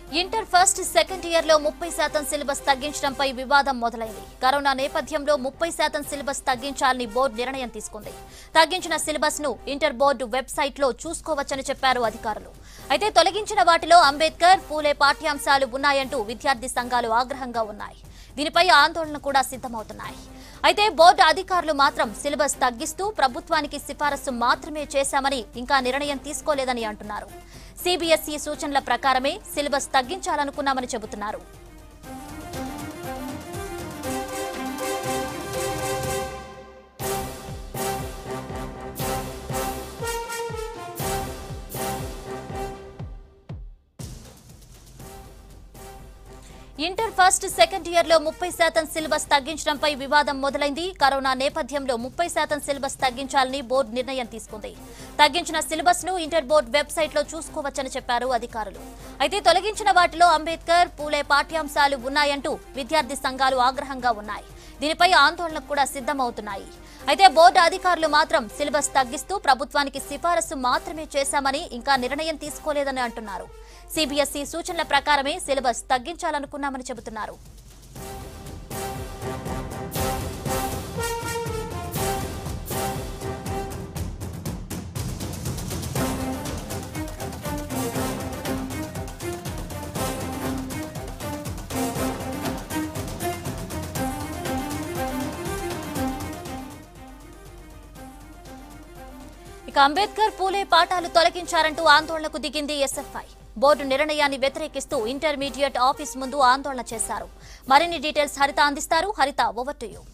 inter first second year లో ముప్పై శాతం సిలబస్ తగ్గించడంపై వివాదం మొదలైంది కరోనా నేపథ్యంలో ముప్పై శాతం సిలబస్ తగ్గించాలని బోర్డు నిర్ణయం తీసుకుంది తగ్గించిన సిలబస్ ను ఇంటర్ బోర్డు వెబ్సైట్ లో చూసుకోవచ్చని చెప్పారు అధికారులు అయితే తొలగించిన వాటిలో అంబేద్కర్ పూలే పాఠ్యాంశాలు ఉన్నాయంటూ విద్యార్థి సంఘాలు ఆగ్రహంగా ఉన్నాయి దీనిపై ఆందోళన కూడా సిద్ధమవుతున్నాయి అయితే బోర్డు అధికారులు మాత్రం సిలబస్ తగ్గిస్తూ ప్రభుత్వానికి సిఫారసు మాత్రమే చేశామని ఇంకా నిర్ణయం తీసుకోలేదని అంటున్నారు సిబిఎస్ఈ సూచనల ప్రకారమే సిలబస్ తగ్గించాలనుకున్నామని చెబుతున్నారు ఇంటర్ ఫస్ట్ సెకండ్ ఇయర్ లో ముప్పై శాతం సిలబస్ తగ్గించడంపై వివాదం మొదలైంది కరోనా నేపథ్యంలో ముప్పై శాతం సిలబస్ తగ్గించాలని బోర్డు నిర్ణయం తీసుకుంది తగ్గించిన సిలబస్ ను ఇంటర్ బోర్డు వెబ్సైట్ లో చూసుకోవచ్చని చెప్పారు అధికారులు అయితే తొలగించిన వాటిలో అంబేద్కర్ పూలే పాఠ్యాంశాలు ఉన్నాయంటూ విద్యార్థి సంఘాలు ఆగ్రహంగా ఉన్నాయి దీనిపై ఆందోళనకు కూడా సిద్ధమవుతున్నాయి అయితే బోర్డు అధికారులు మాత్రం సిలబస్ తగ్గిస్తూ ప్రభుత్వానికి సిఫారసు మాత్రమే చేశామని ఇంకా నిర్ణయం తీసుకోలేదని అంటున్నారు సిబిఎస్ఈ సూచనల ప్రకారమే సిలబస్ తగ్గించాలనుకున్నామని చెబుతున్నారు ఇక అంబేద్కర్ పూలే పాఠాలు తొలగించారంటూ ఆందోళనకు దిగింది ఎస్ఎఫ్ఐ బోర్డు నిర్ణయాన్ని వ్యతిరేకిస్తూ ఇంటర్మీడియట్ ఆఫీస్ ముందు ఆందోళన చేశారు మరిన్ని డీటెయిల్స్ హరిత అందిస్తారు హరిత ఓవర్ టు యూ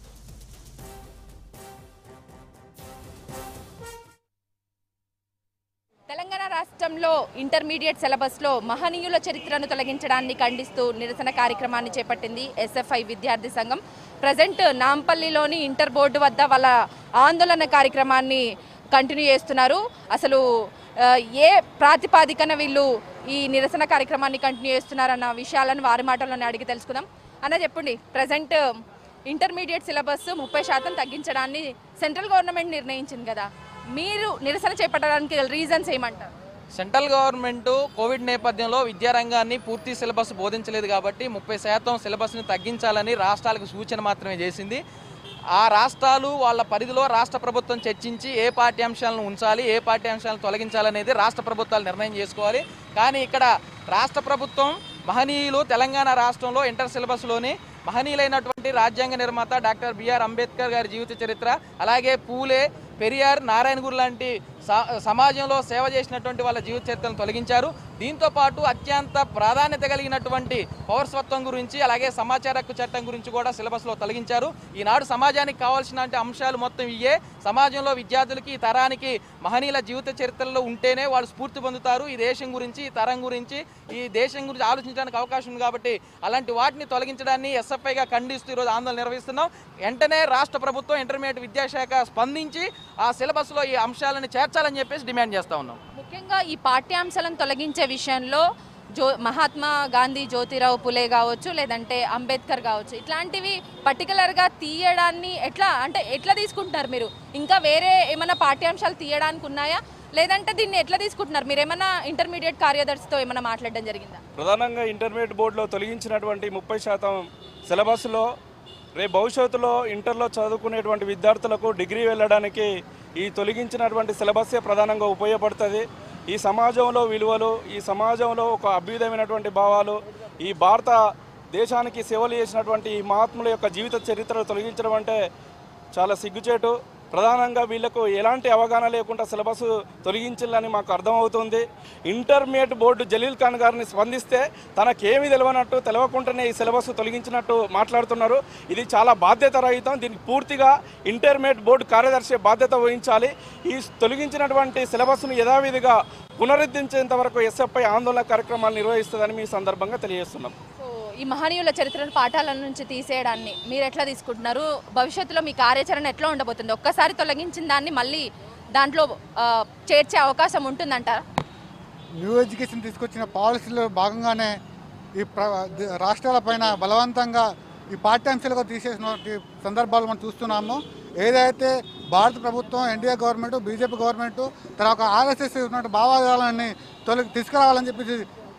తెలంగాణ రాష్ట్రంలో ఇంటర్మీడియట్ సిలబస్లో మహనీయుల చరిత్రను తొలగించడాన్ని ఖండిస్తూ నిరసన కార్యక్రమాన్ని చేపట్టింది ఎస్ఎఫ్ఐ విద్యార్థి సంఘం ప్రజెంట్ నాంపల్లిలోని ఇంటర్ బోర్డు వద్ద వాళ్ళ ఆందోళన కార్యక్రమాన్ని కంటిన్యూ చేస్తున్నారు అసలు ఆ, ఏ ప్రాతిపాదికన వీళ్ళు ఈ నిరసన కార్యక్రమాన్ని కంటిన్యూ చేస్తున్నారన్న విషయాలను వారి మాటల్లోనే అడిగి తెలుసుకుందాం అన్న చెప్పండి ప్రజెంట్ ఇంటర్మీడియట్ సిలబస్ ముప్పై శాతం తగ్గించడాన్ని సెంట్రల్ గవర్నమెంట్ నిర్ణయించింది కదా మీరు నిరసన చేపట్టడానికి రీజన్స్ ఏమంటారు సెంట్రల్ గవర్నమెంట్ కోవిడ్ నేపథ్యంలో విద్యారంగాన్ని పూర్తి సిలబస్ బోధించలేదు కాబట్టి ముప్పై శాతం సిలబస్ని తగ్గించాలని రాష్ట్రాలకు సూచన మాత్రమే చేసింది ఆ రాష్ట్రాలు వాళ్ళ పరిధిలో రాష్ట్ర ప్రభుత్వం చర్చించి ఏ పాఠ్యాంశాలను ఉంచాలి ఏ పాఠ్యాంశాలను తొలగించాలనేది రాష్ట్ర ప్రభుత్వాలు నిర్ణయం చేసుకోవాలి కానీ ఇక్కడ రాష్ట్ర ప్రభుత్వం మహనీయులు తెలంగాణ రాష్ట్రంలో ఇంటర్ సిలబస్లోని మహనీయులైనటువంటి రాజ్యాంగ నిర్మాత డాక్టర్ బిఆర్ అంబేద్కర్ గారి జీవిత చరిత్ర అలాగే పూలే పెరియార్ నారాయణగురు లాంటి స- సమాజంలో సేవ చేసినటువంటి వాళ్ళ జీవిత చరిత్రను తొలగించారు దీంతో పాటు అత్యంత ప్రాధాన్యత కలిగినటువంటి పౌరసత్వం గురించి అలాగే సమాచార హక్కు చట్టం గురించి కూడా సిలబస్లో తొలగించారు ఈనాడు సమాజానికి కావాల్సిన అంశాలు మొత్తం ఇయే సమాజంలో విద్యార్థులకి ఈ తరానికి మహనీయుల జీవిత చరిత్రలో ఉంటేనే వాళ్ళు స్ఫూర్తి పొందుతారు ఈ దేశం గురించి ఈ తరం గురించి ఈ దేశం గురించి ఆలోచించడానికి అవకాశం ఉంది కాబట్టి అలాంటి వాటిని తొలగించడాన్ని ఎస్ఎఫ్ఐగా ఖండిస్తూ ఈరోజు ఆందోళన నిర్వహిస్తున్నాం వెంటనే రాష్ట్ర ప్రభుత్వం ఇంటర్మీడియట్ విద్యాశాఖ స్పందించి ఆ సిలబస్లో ఈ అంశాలను చేర్చాలని చెప్పేసి డిమాండ్ చేస్తా ఉన్నాం ముఖ్యంగా ఈ పాఠ్యాంశాలను తొలగించే విషయంలో జో మహాత్మా గాంధీ జ్యోతిరావు పులే కావచ్చు లేదంటే అంబేద్కర్ కావచ్చు ఇట్లాంటివి పర్టికులర్గా తీయడాన్ని ఎట్లా అంటే ఎట్లా తీసుకుంటున్నారు మీరు ఇంకా వేరే ఏమైనా పాఠ్యాంశాలు తీయడానికి ఉన్నాయా లేదంటే దీన్ని ఎట్లా తీసుకుంటున్నారు మీరు ఏమైనా ఇంటర్మీడియట్ కార్యదర్శితో ఏమైనా మాట్లాడడం జరిగిందా ప్రధానంగా ఇంటర్మీడియట్ బోర్డులో తొలగించినటువంటి ముప్పై శాతం సిలబస్లో రేపు భవిష్యత్తులో ఇంటర్లో చదువుకునేటువంటి విద్యార్థులకు డిగ్రీ వెళ్ళడానికి ఈ తొలగించినటువంటి సిలబస్సే ప్రధానంగా ఉపయోగపడుతుంది ఈ సమాజంలో విలువలు ఈ సమాజంలో ఒక అభ్యుదయమైనటువంటి భావాలు ఈ భారత దేశానికి సేవలు చేసినటువంటి ఈ మహాత్ముల యొక్క జీవిత చరిత్రను తొలగించడం అంటే చాలా సిగ్గుచేటు ప్రధానంగా వీళ్ళకు ఎలాంటి అవగాహన లేకుండా సిలబస్ తొలగించాలని మాకు అర్థమవుతుంది ఇంటర్మీడియట్ బోర్డు జలీల్ ఖాన్ గారిని స్పందిస్తే తనకేమీ తెలియనట్టు తెలవకుండానే ఈ సిలబస్ తొలగించినట్టు మాట్లాడుతున్నారు ఇది చాలా బాధ్యత రహితం దీనికి పూర్తిగా ఇంటర్మీడియట్ బోర్డు కార్యదర్శి బాధ్యత వహించాలి ఈ తొలగించినటువంటి సిలబస్ను యథావిధిగా పునరుద్ధరించేంత వరకు ఎస్ఎఫ్ఐ ఆందోళన కార్యక్రమాలు నిర్వహిస్తుందని మీ సందర్భంగా తెలియజేస్తున్నాం సో ఈ మహనీయుల చరిత్రను పాఠాల నుంచి తీసేయడాన్ని మీరు ఎట్లా తీసుకుంటున్నారు భవిష్యత్తులో మీ కార్యాచరణ ఎట్లా ఉండబోతుంది ఒక్కసారి తొలగించిన దాన్ని మళ్ళీ దాంట్లో ఆ, చేర్చే అవకాశం ఉంటుందంటారా న్యూ ఎడ్యుకేషన్ తీసుకొచ్చిన పాలసీలో భాగంగానే ఈ ప్ర ది- రాష్ట్రాలపైన బలవంతంగా ఈ పాఠ్యాంశాలుగా తీసేసిన సందర్భాలు మనం చూస్తున్నాము ఏదైతే భారత ప్రభుత్వం ఎన్డీఏ గవర్నమెంట్ బీజేపీ గవర్నమెంట్ తర్వాత ఆర్ఎస్ఎస్ ఉన్నటువంటి భావాజాలాన్ని తొలగి తీసుకురావాలని చెప్పేసి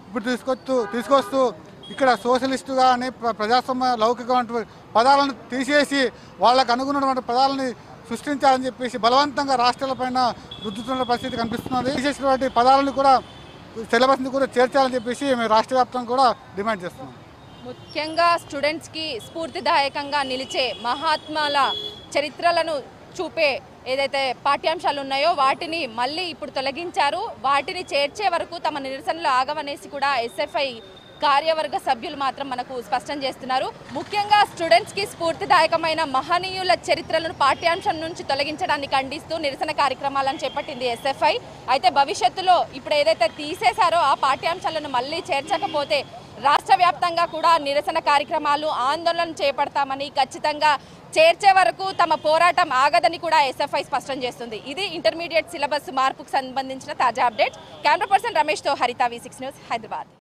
ఇప్పుడు తీసుకొస్తూ తీసుకొస్తూ ఇక్కడ సోషలిస్టు కానీ ప్ర- ప్రజాస్వామ్య లౌకికమైన పదాలను తీసేసి వాళ్ళకు అనుగుణమైన పదాలని సృష్టించాలని చెప్పేసి బలవంతంగా రాష్ట్రాలపైన రుద్దుతున్న పరిస్థితి కనిపిస్తున్నది తీసేసినటువంటి పదాలను కూడా సిలబస్ని కూడా చేర్చాలని చెప్పేసి మేము రాష్ట్ర వ్యాప్తంగా కూడా డిమాండ్ చేస్తున్నాం ముఖ్యంగా స్టూడెంట్స్కి స్ఫూర్తిదాయకంగా నిలిచే మహాత్మాల చరిత్రలను చూపే ఏదైతే పాఠ్యాంశాలు ఉన్నాయో వాటిని మళ్ళీ ఇప్పుడు తొలగించారు వాటిని చేర్చే వరకు తమ నిరసనలు ఆగవనేసి కూడా ఎస్ఎఫ్ఐ కార్యవర్గ సభ్యులు మాత్రం మనకు స్పష్టం చేస్తున్నారు ముఖ్యంగా స్టూడెంట్స్కి స్ఫూర్తిదాయకమైన మహనీయుల చరిత్రలను పాఠ్యాంశం నుంచి తొలగించడాన్ని ఖండిస్తూ నిరసన కార్యక్రమాలను చేపట్టింది ఎస్ఎఫ్ఐ అయితే భవిష్యత్తులో ఇప్పుడు ఏదైతే తీసేశారో ఆ పాఠ్యాంశాలను మళ్ళీ చేర్చకపోతే రాష్ట్ర వ్యాప్తంగా కూడా నిరసన కార్యక్రమాలు ఆందోళన చేపడతామని ఖచ్చితంగా చేర్చే వరకు తమ పోరాటం ఆగదని కూడా ఎస్ఎఫ్ఐ స్పష్టం చేస్తుంది ఇది ఇంటర్మీడియట్ సిలబస్ మార్పుకు సంబంధించిన తాజా అప్డేట్ కెమెరా పర్సన్ రమేష్తో హరిత వి సిక్స్ న్యూస్ హైదరాబాద్